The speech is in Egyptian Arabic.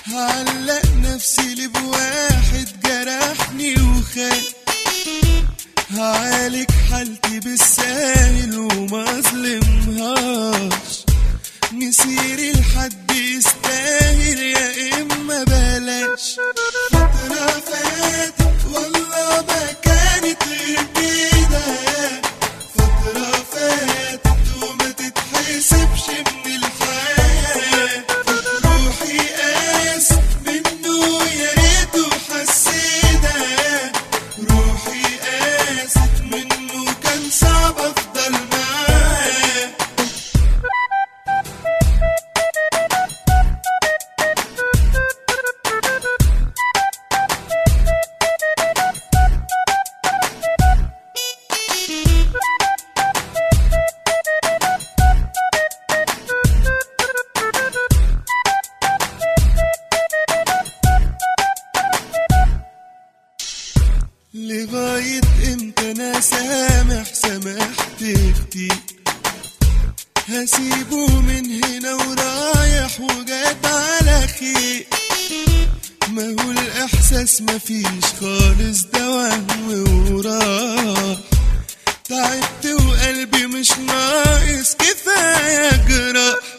هعلق نفسي لي بواحد جرحني وخان هعالج حالتي بالساهل وما اظلمهاش مسيري لحد يستاهل يا اما بلاش فترة فاتت والله ما كانت غير كده فترة فاتت وما تتحسبش من الحياة روحي قاس منه يا ريته حسيتها روحي قاست منه كان صعب افضل معاه لغاية امتى انا سامح سامحت كتير هسيبه من هنا ورايح وجات على خير ما هو الاحساس مفيش خالص ده وهم وراح تعبت وقلبي مش ناقص كفاية جراح